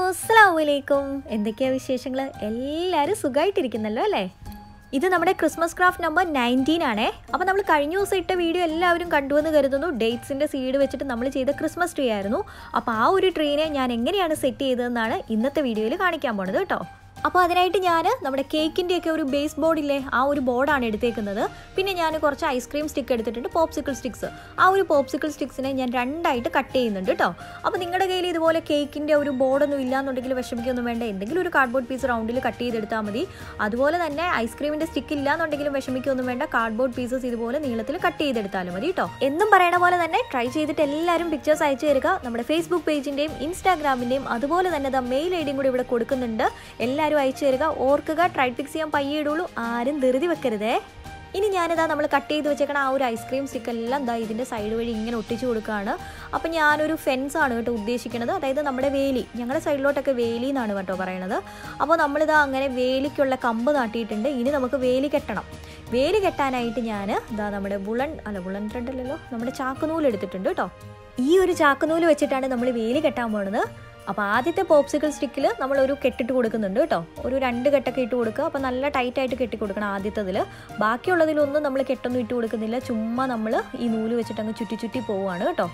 അസ്സലാമലൈക്കും എന്തൊക്കെയാ വിശേഷങ്ങൾ എല്ലാവരും സുഖമായിട്ടിരിക്കുന്നല്ലോ അല്ലേ ഇത് നമ്മുടെ ക്രിസ്മസ് ക്രാഫ്റ്റ് നമ്പർ നയൻറ്റീൻ ആണേ അപ്പോൾ നമ്മൾ കഴിഞ്ഞ ദിവസം ഇട്ട വീഡിയോ എല്ലാവരും കണ്ടു എന്ന് കരുതുന്നു ഡേറ്റ്സിൻ്റെ സീഡ് വെച്ചിട്ട് നമ്മൾ ചെയ്ത ക്രിസ്മസ് ട്രീ ആയിരുന്നു അപ്പോൾ ആ ഒരു ട്രീനെ ഞാൻ എങ്ങനെയാണ് സെറ്റ് ചെയ്തതെന്നാണ് ഇന്നത്തെ വീഡിയോയിൽ കാണിക്കാൻ പോണത് കേട്ടോ അപ്പോൾ അതിനായിട്ട് ഞാൻ നമ്മുടെ കേക്കിൻ്റെയൊക്കെ ഒരു ബേസ് ബോർഡില്ലേ ആ ഒരു ബോർഡാണ് എടുത്തേക്കുന്നത് പിന്നെ ഞാൻ കുറച്ച് ഐസ്ക്രീം സ്റ്റിക്ക് എടുത്തിട്ടുണ്ട് പോപ്സിക്കിൾ സ്റ്റിക്സ് ആ ഒരു പോപ്സിക്കിൾ സ്റ്റിക്സിനെ ഞാൻ രണ്ടായിട്ട് കട്ട് ചെയ്യുന്നുണ്ട് കേട്ടോ അപ്പോൾ നിങ്ങളുടെ കയ്യിൽ ഇതുപോലെ കേക്കിൻ്റെ ഒരു ബോർഡൊന്നും ഇല്ലാന്നുണ്ടെങ്കിൽ വിഷമിക്കൊന്നും വേണ്ട എന്തെങ്കിലും ഒരു കാർഡ്ബോർഡ് പീസ് റൗണ്ടിൽ കട്ട് ചെയ്തെടുത്താൽ മതി അതുപോലെ തന്നെ ഐസ്ക്രീമിൻ്റെ സ്റ്റിക്ക് ഇല്ലാന്നുണ്ടെങ്കിലും വിഷമിക്കൊന്നും വേണ്ട കാർഡ്ബോർഡ് പീസസ് ഇതുപോലെ നീളത്തിൽ കട്ട് ചെയ്തെടുത്താലും മതി കേട്ടോ എന്നും പറയണ പോലെ തന്നെ ട്രൈ ചെയ്തിട്ട് എല്ലാവരും പിക്ചേഴ്സ് അയച്ചു തരിക നമ്മുടെ ഫേസ്ബുക്ക് പേജിൻ്റെയും ഇൻസ്റ്റാഗ്രാമിൻ്റെയും അതുപോലെ തന്നെ ദ മെയിൽ ഐ ഡിയും കൂടി ഇവിടെ കൊടുക്കുന്നുണ്ട് എല്ലാവരും അയച്ചു തരിക ഓർക്കുക ട്രൈ ഫിക്സ് ചെയ്യാൻ പയ്യെ ഇടുള്ളൂ ആരും ധൃതി വെക്കരുതേ ഇനി ഞാനിതാ നമ്മൾ കട്ട് ചെയ്ത് വെച്ചേക്കണ ആ ഒരു ഐസ്ക്രീം സ്റ്റിക്ക് എല്ലാം ദാ ഇതിൻ്റെ സൈഡ് വഴി ഇങ്ങനെ ഒട്ടിച്ചു കൊടുക്കുകയാണ് അപ്പം ഞാനൊരു ഫെൻസ് ആണ് കേട്ടോ ഉദ്ദേശിക്കുന്നത് അതായത് നമ്മുടെ വേലി ഞങ്ങളുടെ സൈഡിലോട്ടൊക്കെ വേലി എന്നാണ് കേട്ടോ പറയണത് അപ്പോൾ നമ്മളിതാ അങ്ങനെ വേലിക്കുള്ള കമ്പ് നാട്ടിയിട്ടുണ്ട് ഇനി നമുക്ക് വേലി കെട്ടണം വേലി കെട്ടാനായിട്ട് ഞാൻ ഇതാ നമ്മുടെ ബുളൺ അല്ല ബുളൺ ത്രെഡ് അല്ലല്ലോ നമ്മുടെ ചാക്കുനൂല് എടുത്തിട്ടുണ്ട് കേട്ടോ ഈ ഒരു ചാക്കുനൂല് വെച്ചിട്ടാണ് നമ്മൾ വേലി കെട്ടാൻ പോകുന്നത് അപ്പോൾ ആദ്യത്തെ പോപ്സിക്കിൾ സ്റ്റിക്കിൽ നമ്മൾ ഒരു കെട്ടിട്ട് കൊടുക്കുന്നുണ്ട് കേട്ടോ ഒരു രണ്ട് കെട്ടൊക്കെ ഇട്ട് കൊടുക്കുക അപ്പോൾ നല്ല ടൈറ്റായിട്ട് കെട്ടി കൊടുക്കണം ആദ്യത്തതിൽ ബാക്കിയുള്ളതിലൊന്നും നമ്മൾ കെട്ടൊന്നും ഇട്ട് കൊടുക്കുന്നില്ല ചുമ്മാ നമ്മൾ ഈ നൂല് വെച്ചിട്ട് അങ്ങ് ചുറ്റി ചുറ്റി പോവുകയാണ് കേട്ടോ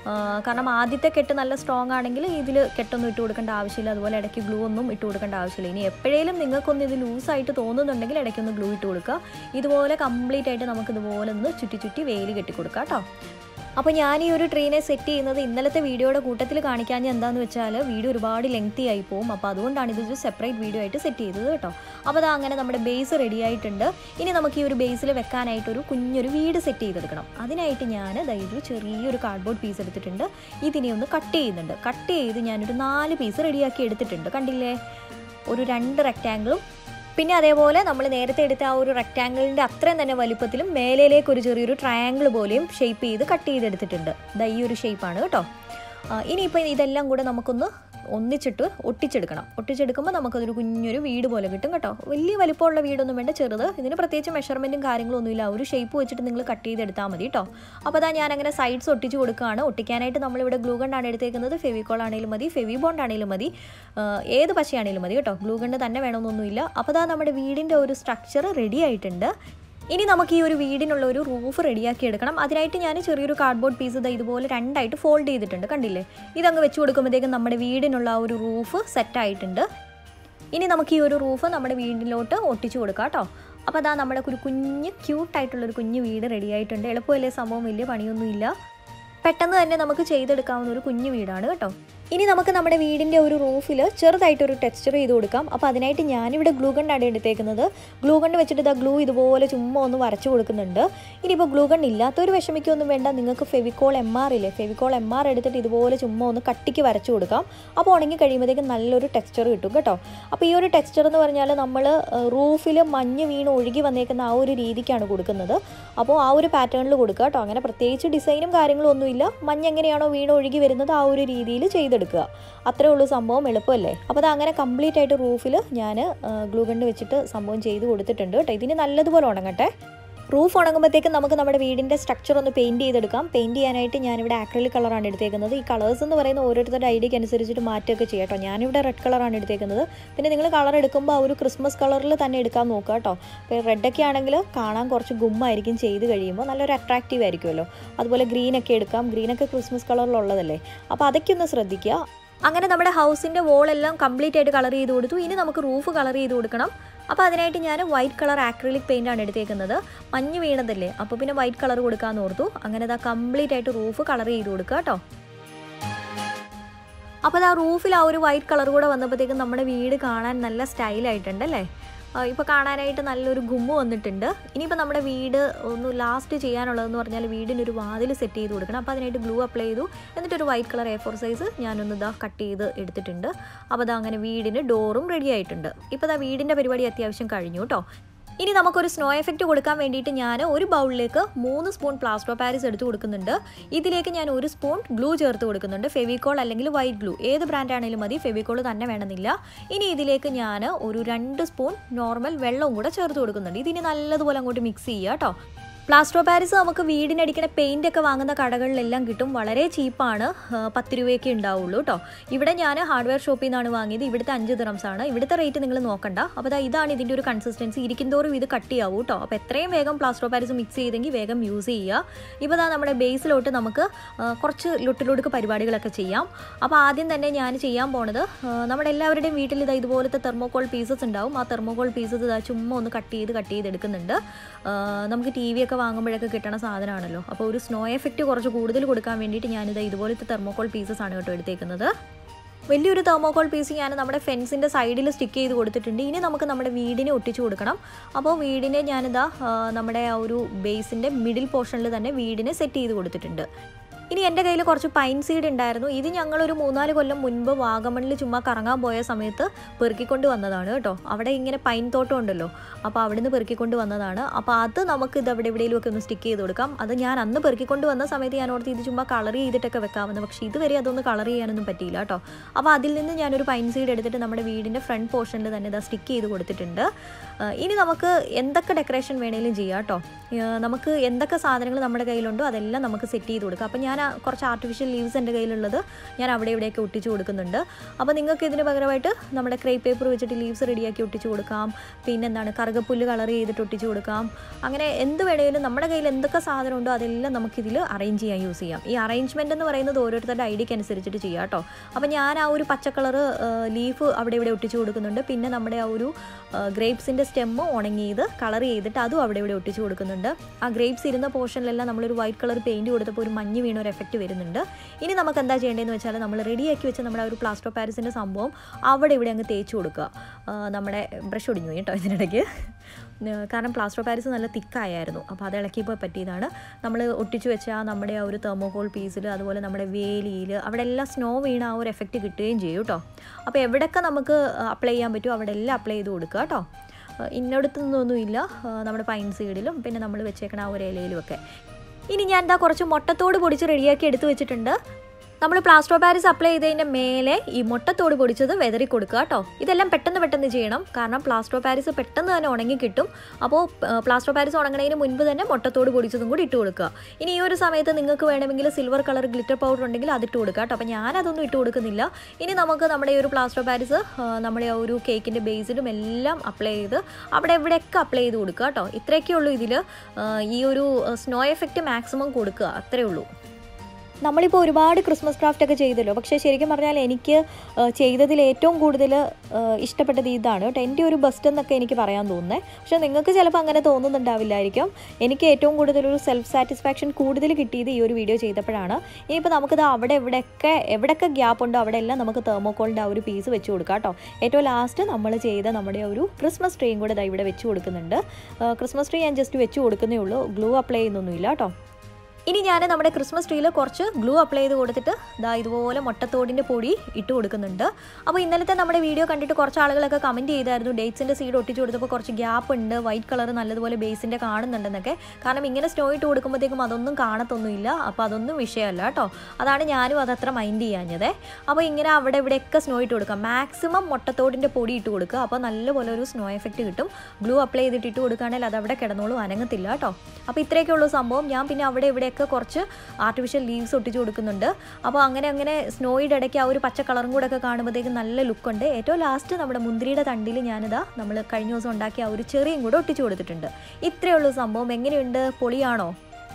കാരണം ആദ്യത്തെ കെട്ട് നല്ല സ്ട്രോങ് ആണെങ്കിൽ ഇതിൽ കെട്ടൊന്നും ഇട്ട് കൊടുക്കേണ്ട ആവശ്യമില്ല അതുപോലെ ഇടയ്ക്ക് ഗ്ലൂ ഒന്നും ഇട്ട് കൊടുക്കേണ്ട ആവശ്യമില്ല ഇനി എപ്പോഴേലും നിങ്ങൾക്കൊന്ന് ഇത് ലൂസായിട്ട് തോന്നുന്നുണ്ടെങ്കിൽ ഇടയ്ക്കൊന്ന് ഗ്ലൂ ഇട്ട് കൊടുക്കുക ഇതുപോലെ കംപ്ലീറ്റ് ആയിട്ട് നമുക്ക് ഇതുപോലെ ഒന്ന് ചുറ്റി ചുറ്റി വെയിൽ കെട്ടി കൊടുക്കാം കേട്ടോ അപ്പോൾ ഞാൻ ഈ ഒരു ട്രെയിനെ സെറ്റ് ചെയ്യുന്നത് ഇന്നലത്തെ വീഡിയോയുടെ കൂട്ടത്തിൽ കാണിക്കാൻ എന്താണെന്ന് വെച്ചാൽ വീഡിയോ ഒരുപാട് ലെങ്തി ആയി പോകും അപ്പോൾ അതുകൊണ്ടാണ് ഇതൊരു സെപ്പറേറ്റ് വീഡിയോ ആയിട്ട് സെറ്റ് ചെയ്തത് കേട്ടോ അപ്പോൾ അത് അങ്ങനെ നമ്മുടെ ബേസ് റെഡി ആയിട്ടുണ്ട് ഇനി നമുക്ക് ഈ ഒരു ബേസിൽ വെക്കാനായിട്ടൊരു കുഞ്ഞൊരു വീട് സെറ്റ് ചെയ്തെടുക്കണം അതിനായിട്ട് ഞാൻ ഇതൊരു ചെറിയൊരു കാർഡ്ബോർഡ് പീസ് എടുത്തിട്ടുണ്ട് ഇതിനെ ഒന്ന് കട്ട് ചെയ്യുന്നുണ്ട് കട്ട് ചെയ്ത് ഞാനൊരു നാല് പീസ് റെഡിയാക്കി എടുത്തിട്ടുണ്ട് കണ്ടില്ലേ ഒരു രണ്ട് റെക്റ്റാങ്കിളും പിന്നെ അതേപോലെ നമ്മൾ നേരത്തെ എടുത്ത ആ ഒരു റെക്റ്റാങ്കിളിൻ്റെ അത്രയും തന്നെ വലിപ്പത്തിലും മേലേലേക്ക് ഒരു ചെറിയൊരു ട്രയാങ്കിൾ പോലെയും ഷേപ്പ് ചെയ്ത് കട്ട് ചെയ്തെടുത്തിട്ടുണ്ട് ദാ ഈ ഒരു ഷേപ്പാണ് കേട്ടോ ഇനിയിപ്പോൾ ഇതെല്ലാം കൂടെ നമുക്കൊന്ന് ഒന്നിച്ചിട്ട് ഒട്ടിച്ചെടുക്കണം ഒട്ടിച്ചെടുക്കുമ്പോൾ നമുക്കതൊരു കുഞ്ഞൊരു വീട് പോലെ കിട്ടും കേട്ടോ വലിയ വലിപ്പമുള്ള വീടൊന്നും വേണ്ട ചെറുത് ഇതിന് പ്രത്യേകിച്ച് മെഷർമെൻറ്റും കാര്യങ്ങളൊന്നുമില്ല ഒരു ഷേപ്പ് വെച്ചിട്ട് നിങ്ങൾ കട്ട് ചെയ്തെടുത്താൽ മതി കേട്ടോ അപ്പോൾ അതാ ഞാൻ അങ്ങനെ സൈഡ്സ് ഒട്ടിച്ച് കൊടുക്കുകയാണ് ഒട്ടിക്കാനായിട്ട് നമ്മളിവിടെ ഗ്ലൂ ഗണ്ടാണ് എടുത്തേക്കുന്നത് ഫെവിക്കോൾ ആണെങ്കിലും മതി ഫെവി ബോണ്ട് ആണെങ്കിലും മതി ഏത് പശയാണെങ്കിലും മതി കേട്ടോ ഗ്ലൂ ഗണ്ട് തന്നെ വേണമെന്നൊന്നുമില്ല അപ്പോൾ അതാ നമ്മുടെ വീടിൻ്റെ ഒരു സ്ട്രക്ചർ റെഡി ആയിട്ടുണ്ട് ഇനി നമുക്ക് ഈ ഒരു വീടിനുള്ള ഒരു റൂഫ് റെഡിയാക്കി എടുക്കണം അതിനായിട്ട് ഞാൻ ചെറിയൊരു കാർഡ്ബോർഡ് പീസ് ഇതാ ഇതുപോലെ രണ്ടായിട്ട് ഫോൾഡ് ചെയ്തിട്ടുണ്ട് കണ്ടില്ലേ ഇതങ്ങ് വെച്ച് കൊടുക്കുമ്പോഴത്തേക്കും നമ്മുടെ വീടിനുള്ള ആ ഒരു റൂഫ് സെറ്റായിട്ടുണ്ട് ഇനി നമുക്ക് ഈ ഒരു റൂഫ് നമ്മുടെ വീടിലോട്ട് ഒട്ടിച്ചു കൊടുക്കാം കേട്ടോ അപ്പോൾ അതാ നമ്മുടെ ഒരു കുഞ്ഞ് ക്യൂട്ടായിട്ടുള്ളൊരു കുഞ്ഞ് വീട് റെഡി ആയിട്ടുണ്ട് എളുപ്പമല്ലേ സംഭവം വലിയ പണിയൊന്നുമില്ല പെട്ടെന്ന് തന്നെ നമുക്ക് ചെയ്തെടുക്കാവുന്ന ഒരു കുഞ്ഞു വീടാണ് കേട്ടോ ഇനി നമുക്ക് നമ്മുടെ വീടിൻ്റെ ഒരു റൂഫിൽ ചെറുതായിട്ടൊരു ടെക്സ്ചർ ചെയ്ത് കൊടുക്കാം അപ്പോൾ അതിനായിട്ട് ഞാനിവിടെ ഗ്ലൂ ഗണ്ടാണ് എടുത്തേക്കുന്നത് ഗ്ലൂ ഗണ്ട് വെച്ചിട്ട് ഇതാ ഗ്ലൂ ഇതുപോലെ ചുമ്മാ ഒന്ന് വരച്ചു കൊടുക്കുന്നുണ്ട് ഇനിയിപ്പോൾ ഗ്ലൂ ഗണ്ട് ഇല്ലാത്തൊരു വിഷമിക്കൊന്നും വേണ്ട നിങ്ങൾക്ക് ഫെവിക്കോൾ എം ആർ ഇല്ലേ ഫെവിക്കോൾ എം ആർ എടുത്തിട്ട് ഇതുപോലെ ചുമ്മാ ഒന്ന് കട്ടിക്ക് വരച്ചു കൊടുക്കാം അപ്പോൾ ഉണങ്ങി കഴിയുമ്പോഴത്തേക്കും നല്ലൊരു ടെക്സ്ചർ കിട്ടും കേട്ടോ അപ്പോൾ ഈ ഒരു ടെക്സ്ചർ എന്ന് പറഞ്ഞാൽ നമ്മൾ റൂഫിൽ മഞ്ഞ് വീണ് ഒഴുകി വന്നേക്കുന്ന ആ ഒരു രീതിക്കാണ് കൊടുക്കുന്നത് അപ്പോൾ ആ ഒരു പാറ്റേണിൽ കൊടുക്കുക കേട്ടോ അങ്ങനെ പ്രത്യേകിച്ച് ഡിസൈനും കാര്യങ്ങളും ഒന്നുമില്ല മഞ്ഞ് എങ്ങനെയാണോ വീണ് ഒഴുകി വരുന്നത് ആ ഒരു രീതിയിൽ ചെയ്തെടുക്കുക അത്രേ ഉള്ളൂ സംഭവം എളുപ്പമല്ലേ അപ്പോൾ അത് അങ്ങനെ കംപ്ലീറ്റ് ആയിട്ട് റൂഫിൽ ഞാൻ ഗ്ലൂ ഗണ്ട് വെച്ചിട്ട് സംഭവം ചെയ്ത് കൊടുത്തിട്ടുണ്ട് കേട്ടോ ഇതിന് നല്ലതുപോലെ ഉണങ്ങട്ടെ റൂഫ് ഉണങ്ങുമ്പോഴത്തേക്കും നമുക്ക് നമ്മുടെ വീടിൻ്റെ സ്ട്രക്ചർ ഒന്ന് പെയിൻറ്റ് ചെയ്തെടുക്കാം പെയിൻറ്റ് ചെയ്യാനായിട്ട് ഞാനിവിടെ ആക്രലിക് കളറാണ് എടുത്തേക്കുന്നത് ഈ കളേഴ്സ് എന്ന് പറയുന്ന ഓരോരുത്തരുടെ ഐഡിയക്ക് അനുസരിച്ചിട്ട് മാറ്റുകയൊക്കെ ചെയ്യാം കേട്ടോ ഞാനിവിടെ റെഡ് കളറാണ് എടുത്തേക്കുന്നത് പിന്നെ നിങ്ങൾ കളർ എടുക്കുമ്പോൾ ആ ഒരു ക്രിസ്മസ് കളറിൽ തന്നെ എടുക്കാൻ നോക്കുക കേട്ടോ ഇപ്പോൾ റെഡൊക്കെ ആണെങ്കിൽ കാണാൻ കുറച്ച് ഗുമ്മായിരിക്കും ചെയ്ത് കഴിയുമ്പോൾ നല്ലൊരു അട്രാക്റ്റീവ് ആയിരിക്കുമല്ലോ അതുപോലെ ഗ്രീനൊക്കെ എടുക്കാം ഗ്രീനൊക്കെ ക്രിസ്മസ് കളറിലുള്ളതല്ലേ അപ്പോൾ അതൊക്കെ ഒന്ന് ശ്രദ്ധിക്കുക അങ്ങനെ നമ്മുടെ ഹൗസിൻ്റെ വോളെല്ലാം കംപ്ലീറ്റ് ആയിട്ട് കളർ ചെയ്ത് കൊടുത്തു ഇനി നമുക്ക് റൂഫ് കളർ ചെയ്ത് കൊടുക്കണം അപ്പോൾ അതിനായിട്ട് ഞാൻ വൈറ്റ് കളർ ആക്രിലിക് പെയിൻ്റ് ആണ് എടുത്തേക്കുന്നത് മഞ്ഞ് വീണതല്ലേ അപ്പോൾ പിന്നെ വൈറ്റ് കളർ കൊടുക്കാമെന്ന് ഓർത്തു അങ്ങനെ അതാ കംപ്ലീറ്റ് ആയിട്ട് റൂഫ് കളർ ചെയ്ത് കൊടുക്കുക കേട്ടോ അപ്പോൾ ആ റൂഫിൽ ആ ഒരു വൈറ്റ് കളർ കൂടെ വന്നപ്പോഴത്തേക്കും നമ്മുടെ വീട് കാണാൻ നല്ല സ്റ്റൈലായിട്ടുണ്ട് അല്ലേ ഇപ്പോൾ കാണാനായിട്ട് നല്ലൊരു ഗുമ്മ് വന്നിട്ടുണ്ട് ഇനിയിപ്പോൾ നമ്മുടെ വീട് ഒന്ന് ലാസ്റ്റ് ചെയ്യാനുള്ളതെന്ന് പറഞ്ഞാൽ വീടിനൊരു വാതിൽ സെറ്റ് ചെയ്ത് കൊടുക്കണം അപ്പോൾ അതിനായിട്ട് ഗ്ലൂ അപ്ലൈ ചെയ്തു എന്നിട്ടൊരു white colour A four size ഞാനൊന്ന് ഇതാ കട്ട് ചെയ്ത് എടുത്തിട്ടുണ്ട് അപ്പോൾ അതാ അങ്ങനെ വീടിന് ഡോറും റെഡി ആയിട്ടുണ്ട് ഇപ്പോൾ ഇതാ വീടിൻ്റെ പരിപാടി അത്യാവശ്യം കഴിഞ്ഞു കേട്ടോ ഇനി നമുക്കൊരു സ്നോ എഫക്റ്റ് കൊടുക്കാൻ വേണ്ടിയിട്ട് ഞാൻ ഒരു ബൗളിലേക്ക് മൂന്ന് സ്പൂൺ പ്ലാസ്റ്റോ പാരിസ് എടുത്ത് കൊടുക്കുന്നുണ്ട് ഇതിലേക്ക് ഞാൻ ഒരു സ്പൂൺ ഗ്ലൂ ചേർത്ത് കൊടുക്കുന്നുണ്ട് ഫെവിക്കോൾ അല്ലെങ്കിൽ വൈറ്റ് ഗ്ലൂ ഏത് ബ്രാൻഡ് ആണെങ്കിലും മതി ഫെവിക്കോൾ തന്നെ വേണമെന്നില്ല ഇനി ഇതിലേക്ക് ഞാൻ ഒരു രണ്ട് സ്പൂൺ നോർമൽ വെള്ളവും കൂടെ ചേർത്ത് കൊടുക്കുന്നുണ്ട് ഇതിന് നല്ലതുപോലെ അങ്ങോട്ട് മിക്സ് ചെയ്യുക കേട്ടോ പ്ലാസ്റ്റർ പാരീസ് നമുക്ക് വീടിനടിക്കുന്ന പെയിൻ്റ് ഒക്കെ വാങ്ങുന്ന കടകളിലെല്ലാം കിട്ടും വളരെ ചീപ്പാണ് പത്ത് രൂപയൊക്കെ ഉണ്ടാവുള്ളൂ കേട്ടോ ഇവിടെ ഞാൻ ഹാർഡ്വെയർ ഷോപ്പിൽ നിന്നാണ് വാങ്ങിയത് ഇവിടുത്തെ അഞ്ച് ദിറംസ് ആണ് ഇവിടുത്തെ റേറ്റ് നിങ്ങൾ നോക്കണ്ട അപ്പോൾ ദാ ഇതാണ് ഇതിൻ്റെ ഒരു കൺസിസ്റ്റൻസി ഇരിക്കുന്തോറും ഇത് കട്ടിയാവും കേട്ടോ അപ്പോൾ എത്രയും വേഗം പ്ലാസ്റ്റർ പാരീസ് മിക്സ് ചെയ്തെങ്കിൽ വേഗം യൂസ് ചെയ്യുക ഇപ്പോൾ ദാ നമ്മുടെ ബേസിലോട്ട് നമുക്ക് ആ, കുറച്ച് ലൊട്ടിലൊടുക്ക് പരിപാടികളൊക്കെ ചെയ്യാം അപ്പോൾ ആദ്യം തന്നെ ഞാൻ ചെയ്യാൻ പോണത് ആ, നമ്മുടെ എല്ലാവരുടെയും വീട്ടിൽ ഇതാ ഇതുപോലത്തെ തെർമോകോൾ പീസസ് ഉണ്ടാവും ആ തെർമോകോൾ പീസസ് ഇതാ ചുമ്മാ ഒന്ന് കട്ട് ചെയ്ത് കട്ട് ചെയ്ത് എടുക്കുന്നുണ്ട് ആ, നമുക്ക് ടി വി ഒക്കെ വാങ്ങുമ്പോഴൊക്കെ കിട്ടണ സാധനമാണല്ലോ അപ്പോൾ ഒരു സ്നോ എഫക്റ്റ് കുറച്ച് കൂടുതൽ കൊടുക്കാൻ വേണ്ടിയിട്ട് ഞാനിത് ഇതുപോലത്തെ തെർമോകോൾ പീസസ് ആണ് കേട്ടോ എടുത്തേക്കുന്നത് വലിയൊരു തെർമോകോൾ പീസ് ഞാൻ നമ്മുടെ ഫെൻസിൻ്റെ സൈഡിൽ സ്റ്റിക്ക് ചെയ്ത് കൊടുത്തിട്ടുണ്ട് ഇനി നമുക്ക് നമ്മുടെ വീടിനെ ഒട്ടിച്ചു കൊടുക്കണം അപ്പോൾ വീടിനെ ഞാനിതാ ആ, നമ്മുടെ ആ ഒരു ബേസിൻ്റെ മിഡിൽ പോർഷനിൽ തന്നെ വീടിനെ സെറ്റ് ചെയ്ത് കൊടുത്തിട്ടുണ്ട് ഇനി എൻ്റെ കയ്യിൽ കുറച്ച് പൈൻ സീഡ് ഉണ്ടായിരുന്നു ഇത് ഞങ്ങളൊരു മൂന്നാല് കൊല്ലം മുൻപ് വാഗമണിൽ ചുമ്മാ കറങ്ങാൻ പോയ സമയത്ത് പെറുക്കിക്കൊണ്ട് വന്നതാണ് കേട്ടോ അവിടെ ഇങ്ങനെ പൈൻ തോട്ടം ഉണ്ടല്ലോ അപ്പോൾ അവിടുന്ന് പെറുക്കിക്കൊണ്ട് വന്നതാണ് അപ്പോൾ അത് നമുക്ക് ഇത് അവിടെ എവിടെയെങ്കിലുമൊക്കെ ഒന്ന് സ്റ്റിക്ക് ചെയ്ത് കൊടുക്കാം അത് ഞാൻ അന്ന് പെറുക്കിക്കൊണ്ട് വന്ന സമയത്ത് ഞാൻ ഓർത്ത് ഇത് ചുമ്മാ കളർ ചെയ്തിട്ടൊക്കെ വെക്കാമെന്ന് പക്ഷേ ഇതുവരെ അതൊന്ന് കളർ ചെയ്യാനൊന്നും പറ്റിയില്ല കേട്ടോ അപ്പോൾ അതിൽ നിന്ന് ഞാനൊരു പൈൻ സീഡ് എടുത്തിട്ട് നമ്മുടെ വീടിൻ്റെ ഫ്രണ്ട് പോർഷനിൽ തന്നെ ഇതാ സ്റ്റിക്ക് ചെയ്ത് കൊടുത്തിട്ടുണ്ട് ആ, ഇനി നമുക്ക് എന്തൊക്കെ ഡെക്കറേഷൻ വേണേലും ചെയ്യാം കേട്ടോ ആ, നമുക്ക് എന്തൊക്കെ സാധനങ്ങൾ നമ്മുടെ കയ്യിലുണ്ടോ അതെല്ലാം നമുക്ക് സെറ്റ് ചെയ്ത് കൊടുക്കാം അപ്പോൾ ഞാൻ ആ കുറച്ച് ആർട്ടിഫിഷ്യൽ ലീവ്സ് എൻ്റെ കയ്യിലുള്ളത് ഞാൻ അവിടെ ഇവിടെയൊക്കെ ഒട്ടിച്ച് കൊടുക്കുന്നുണ്ട് അപ്പോൾ നിങ്ങൾക്ക് ഇതിന് പകരമായിട്ട് നമ്മുടെ ക്രേ പേപ്പർ വെച്ചിട്ട് ലീവ്സ് റെഡിയാക്കി ഒട്ടിച്ച് കൊടുക്കാം പിന്നെ എന്താണ് കറുകപ്പുല്ല് കളർ ചെയ്തിട്ട് ഒട്ടിച്ച് കൊടുക്കാം അങ്ങനെ എന്ത് വേണേലും നമ്മുടെ കയ്യിൽ എന്തൊക്കെ സാധനം ഉണ്ടോ അതെല്ലാം നമുക്കിതിൽ അറേഞ്ച് ചെയ്യാൻ യൂസ് ചെയ്യാം ഈ അറേഞ്ച്മെൻ്റ് എന്ന് പറയുന്നത് ഓരോരുത്തരുടെ ഐഡിയക്ക് അനുസരിച്ചിട്ട് ചെയ്യാം കേട്ടോ അപ്പോൾ ഞാൻ ആ ഒരു പച്ച കളർ ലീഫ് അവിടെ ഇവിടെ ഒട്ടിച്ച് കൊടുക്കുന്നുണ്ട് പിന്നെ നമ്മുടെ ആ ഒരു ഗ്രേപ്സിൻ്റെ സ്റ്റെമ്മ് ഉണങ്ങിയത് കളർ ചെയ്തിട്ട് അതും അവിടെ ഇവിടെ ഒട്ടിച്ച് കൊടുക്കുന്നുണ്ട് ആ ഗ്രേപ്സ് ഇരുന്ന പോർഷനിലെല്ലാം നമ്മളൊരു വൈറ്റ് കളർ പെയിൻറ്റ് കൊടുത്തപ്പോൾ ഒരു മഞ്ഞ് വീണ ഒരു എഫക്റ്റ് വരുന്നുണ്ട് ഇനി നമുക്ക് എന്താ ചെയ്യേണ്ടതെന്ന് വെച്ചാൽ നമ്മൾ റെഡിയാക്കി വെച്ച നമ്മുടെ ആ ഒരു പ്ലാസ്റ്റർ പാരീസിൻ്റെ സംഭവം അവിടെ ഇവിടെ അങ്ങ് തേച്ച് കൊടുക്കുക ആ, നമ്മുടെ ബ്രഷ് ഒടിഞ്ഞു പോയി കേട്ടോ ഇതിനിടയ്ക്ക് ഏർ കാരണം പ്ലാസ്റ്റർ പാരീസ് നല്ല തിക്കായായിരുന്നു അപ്പോൾ അത് ഇളക്കിയപ്പോൾ പറ്റിയതാണ് നമ്മൾ ഒട്ടിച്ചു വെച്ച ആ നമ്മുടെ ആ ഒരു തെർമോകോൾ പീസിൽ അതുപോലെ നമ്മുടെ വേലിയിൽ അവിടെ എല്ലാം സ്നോ വീണ ആ ഒരു എഫക്റ്റ് കിട്ടുകയും ചെയ്യും കേട്ടോ അപ്പോൾ എവിടെയൊക്കെ നമുക്ക് അപ്ലൈ ചെയ്യാൻ പറ്റുമോ അവിടെ എല്ലാം അപ്ലൈ ചെയ്ത് കൊടുക്കുക കേട്ടോ ഇന്നടുത്ത് നിന്നൊന്നുമില്ല ആ, നമ്മുടെ പൈൻ സീഡിലും പിന്നെ നമ്മൾ വെച്ചേക്കണ ആ ഒരു ഇലയിലും ഒക്കെ ഇനി ഞാൻ എന്താ കുറച്ച് മുട്ടത്തോട് പൊടിച്ച് റെഡിയാക്കി എടുത്തു വെച്ചിട്ടുണ്ട് നമ്മൾ പ്ലാസ്റ്റർ പാരീസ് അപ്ലൈ ചെയ്തതിൻ്റെ മേലെ ഈ മുട്ടത്തോട് പൊടിച്ചത് വെതറി കൊടുക്കുക കേട്ടോ ഇതെല്ലാം പെട്ടെന്ന് പെട്ടെന്ന് ചെയ്യണം കാരണം പ്ലാസ്റ്റർ പാരീസ് പെട്ടെന്ന് തന്നെ ഉണങ്ങി കിട്ടും അപ്പോൾ പ്ലാസ്റ്റർ പാരീസ് ഉണങ്ങണതിന് മുൻപ് തന്നെ മുട്ടത്തോട് പൊടിച്ചതും കൂടി ഇട്ട് കൊടുക്കുക ഇനി ഈ ഒരു സമയത്ത് നിങ്ങൾക്ക് വേണമെങ്കിൽ സിൽവർ കളർ ഗ്ലിറ്റർ പൗഡർ ഉണ്ടെങ്കിൽ അതിട്ട് കൊടുക്കുക കേട്ടോ അപ്പോൾ ഞാനതൊന്നും ഇട്ട് കൊടുക്കുന്നില്ല ഇനി നമുക്ക് നമ്മുടെ ഈ ഒരു പ്ലാസ്റ്റർ പാരീസ് ആ, നമ്മുടെ ആ ഒരു കേക്കിൻ്റെ ബേസിലും എല്ലാം അപ്ലൈ ചെയ്ത് അവിടെ എവിടെയൊക്കെ അപ്ലൈ ചെയ്ത് കൊടുക്കുക കേട്ടോ ഇത്രയൊക്കെ ഉള്ളൂ ഇതിൽ ഈ ഒരു സ്നോ എഫക്റ്റ് മാക്സിമം കൊടുക്കുക അത്രേ ഉള്ളൂ നമ്മളിപ്പോൾ ഒരുപാട് ക്രിസ്മസ് ക്രാഫ്റ്റ് ഒക്കെ ചെയ്തല്ലോ പക്ഷേ ശരിക്കും പറഞ്ഞാൽ എനിക്ക് ആ, ചെയ്തതിൽ ഏറ്റവും കൂടുതൽ ആ, ഇഷ്ടപ്പെട്ടത് ഇതാണ് കേട്ടോ എൻ്റെ ഒരു ബെസ്റ്റ് എന്നൊക്കെ എനിക്ക് പറയാൻ തോന്നുന്നത് പക്ഷേ നിങ്ങൾക്ക് ചിലപ്പോൾ അങ്ങനെ തോന്നുന്നുണ്ടാവില്ലായിരിക്കും എനിക്ക് ഏറ്റവും കൂടുതൽ ഒരു സെൽഫ് സാറ്റിസ്ഫാക്ഷൻ കൂടുതൽ കിട്ടിയത് ഈ ഒരു വീഡിയോ ചെയ്തപ്പോഴാണ് ഇനിയിപ്പോൾ നമുക്കിത് അവിടെ എവിടെയൊക്കെ എവിടെയൊക്കെ ഗ്യാപ്പ് ഉണ്ടോ അവിടെ എല്ലാം നമുക്ക് തെർമോക്കോളിൻ്റെ ആ ഒരു പീസ് വെച്ച് കൊടുക്കാം കേട്ടോ ഏറ്റവും ലാസ്റ്റ് നമ്മൾ ചെയ്ത നമ്മുടെ ഒരു ക്രിസ്മസ് ട്രീയും കൂടെ ദാ ഇവിടെ വെച്ച് കൊടുക്കുന്നുണ്ട് ആ, ക്രിസ്മസ് ട്രീ ഞാൻ ജസ്റ്റ് വെച്ച് കൊടുക്കുന്നേ ഉള്ളൂ ഗ്ലൂ അപ്ലൈ ചെയ്യുന്നൊന്നുമില്ല കേട്ടോ ഇനി ഞാൻ നമ്മുടെ ക്രിസ്മസ് ട്രീയിൽ കുറച്ച് ഗ്ലൂ അപ്ലൈ ചെയ്ത് കൊടുത്തിട്ട് ദാ ഇതുപോലെ മുട്ടത്തോടിൻ്റെ പൊടി ഇട്ട് കൊടുക്കുന്നുണ്ട് അപ്പോൾ ഇന്നലത്തെ നമ്മുടെ വീഡിയോ കണ്ടിട്ട് കുറച്ച് ആളുകളൊക്കെ കമൻറ്റ് ചെയ്തായിരുന്നു ഡേറ്റ്സിൻ്റെ സീഡ് ഒട്ടിച്ച് കൊടുത്തപ്പോൾ കുറച്ച് ഗ്യാപ്പ് ഉണ്ട് വൈറ്റ് കളർ നല്ലതുപോലെ ബേസിൻ്റെ കാണുന്നുണ്ടെന്നൊക്കെ കാരണം ഇങ്ങനെ സ്നോ ഇട്ട് കൊടുക്കുമ്പോഴത്തേക്കും അതൊന്നും കാണത്തൊന്നുമില്ല അപ്പോൾ അതൊന്നും വിഷയമല്ല കേട്ടോ അതാണ് ഞാനും അതത്ര മൈൻഡ് ചെയ്യാഞ്ഞത് അപ്പോൾ ഇങ്ങനെ അവിടെ ഇവിടെയൊക്കെ സ്നോ ഇട്ട് കൊടുക്കാം മാക്സിമം മുട്ടത്തോടിൻ്റെ പൊടി ഇട്ട് കൊടുക്കുക അപ്പോൾ നല്ലപോലെ ഒരു സ്നോ എഫക്റ്റ് കിട്ടും ഗ്ലൂ അപ്ലൈ ചെയ്തിട്ട് ഇട്ട് കൊടുക്കുകയാണെങ്കിൽ അത് അവിടെ കിടന്നോളും അനങ്ങത്തില്ല കേട്ടോ അപ്പോൾ ഇത്രയൊക്കെ ഉള്ളൂ സംഭവം ഞാൻ പിന്നെ അവിടെ ഇവിടെയൊക്കെ കുറച്ച് ആർട്ടിഫിഷ്യൽ ലീവ്സ് ഒട്ടിച്ച് കൊടുക്കുന്നുണ്ട് അപ്പോൾ അങ്ങനെ അങ്ങനെ സ്നോയുടെ ഇടയ്ക്ക് ആ ഒരു പച്ച കളറും കൂടെ ഒക്കെ കാണുമ്പോഴത്തേക്കും നല്ല ലുക്കുണ്ട് ഏറ്റവും ലാസ്റ്റ് നമ്മുടെ മുന്തിരിയുടെ തണ്ടിൽ ഞാനിതാ നമ്മൾ കഴിഞ്ഞ ദിവസം ഉണ്ടാക്കിയ ആ ഒരു ചെറിയും കൂടെ ഒട്ടിച്ച് കൊടുത്തിട്ടുണ്ട് ഇത്രയേ ഉള്ളൂ സംഭവം എങ്ങനെയുണ്ട് പൊളിയാണോ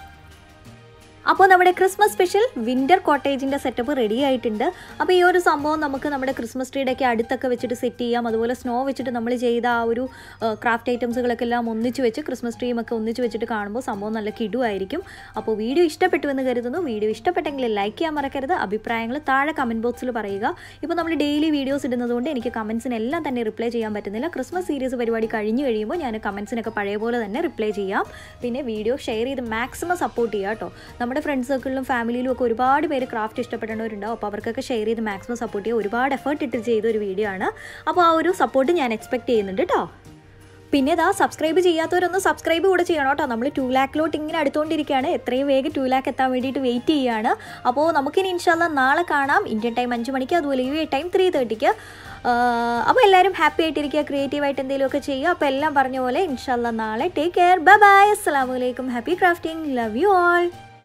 അപ്പോൾ നമ്മുടെ ക്രിസ്മസ് സ്പെഷ്യൽ വിൻ്റർ കോട്ടേജിൻ്റെ സെറ്റപ്പ് റെഡി ആയിട്ടുണ്ട് അപ്പോൾ ഈ ഒരു സംഭവം നമുക്ക് നമ്മുടെ ക്രിസ്മസ് ട്രീയുടെയൊക്കെ അടുത്തൊക്കെ വെച്ചിട്ട് സെറ്റ് ചെയ്യാം അതുപോലെ സ്നോ വെച്ചിട്ട് നമ്മൾ ചെയ്ത ആ ഒരു ക്രാഫ്റ്റ് ഐറ്റംസുകളൊക്കെ എല്ലാം ഒന്നിച്ച് വെച്ച് ക്രിസ്മസ് ട്രീയും ഒക്കെ ഒന്നിച്ച് വെച്ചിട്ട് കാണുമ്പോൾ സംഭവം നല്ല കിടുവായിരിക്കും അപ്പോൾ വീഡിയോ ഇഷ്ടപ്പെട്ടു എന്ന് കരുതുന്നു വീഡിയോ ഇഷ്ടപ്പെട്ടെങ്കിൽ ലൈക്ക് ചെയ്യാൻ മറക്കരുത് അഭിപ്രായങ്ങൾ താഴെ കമൻറ്റ് ബോക്സിൽ പറയുക ഇപ്പോൾ നമ്മൾ ഡെയിലി വീഡിയോസ് ഇടുന്നതുകൊണ്ട് എനിക്ക് കമൻസിനെല്ലാം തന്നെ റിപ്ലൈ ചെയ്യാൻ പറ്റുന്നില്ല ക്രിസ്മസ് സീരീസ് പരിപാടി കഴിഞ്ഞ് കഴിയുമ്പോൾ ഞാൻ കമൻസിനൊക്കെ പഴയ പോലെ തന്നെ റിപ്ലൈ ചെയ്യാം പിന്നെ വീഡിയോ ഷെയർ ചെയ്ത് മാക്സിമം സപ്പോർട്ട് ചെയ്യുക കേട്ടോ നമ്മുടെ ഫ്രണ്ട്സ് സർക്കിളിലും ഫാമിലിയിലും ഒക്കെ ഒരുപാട് പേര് ക്രാഫ്റ്റ് ഇഷ്ടപ്പെടുന്നവരുണ്ടാവും അപ്പോൾ അവർക്കൊക്കെ ഷെയർ ചെയ്ത് മാക്സിമം സപ്പോർട്ട് ചെയ്യുക ഒരുപാട് എഫേർട്ട് ഇട്ട് ചെയ്ത ഒരു വീഡിയോ ആണ് അപ്പോൾ ആ ഒരു സപ്പോർട്ട് ഞാൻ എക്സ്പെക്ട് ചെയ്യുന്നുണ്ട് കേട്ടോ പിന്നെ ഇതാ സബ്സ്ക്രൈബ് ചെയ്യാത്തവരൊന്ന് സബ്സ്ക്രൈബ് കൂടെ ചെയ്യണം കേട്ടോ നമ്മൾ ടു ലാക്കിലോട്ട് ഇങ്ങനെ അടുത്തുകൊണ്ടിരിക്കുകയാണ് എത്രയും വേഗം ടു ലാക്ക് എത്താൻ വേണ്ടിയിട്ട് വെയിറ്റ് ചെയ്യുകയാണ് അപ്പോൾ നമുക്കിനി ഇൻഷാല്ല നാളെ കാണാം ഇന്ത്യൻ ടൈം അഞ്ച് മണിക്ക് അതുപോലെ യു എ ടൈം ത്രീ തേർട്ടിക്ക് അപ്പോൾ എല്ലാവരും ഹാപ്പി ആയിട്ടിരിക്കുക ക്രിയേറ്റീവായിട്ട് എന്തെങ്കിലുമൊക്കെ ചെയ്യുക അപ്പോൾ എല്ലാം പറഞ്ഞ പോലെ ഇൻഷാല്ല നാളെ ടേക്ക് കെയർ ബൈ ബൈ അസ്സാം വലൈക്കും happy crafting love you all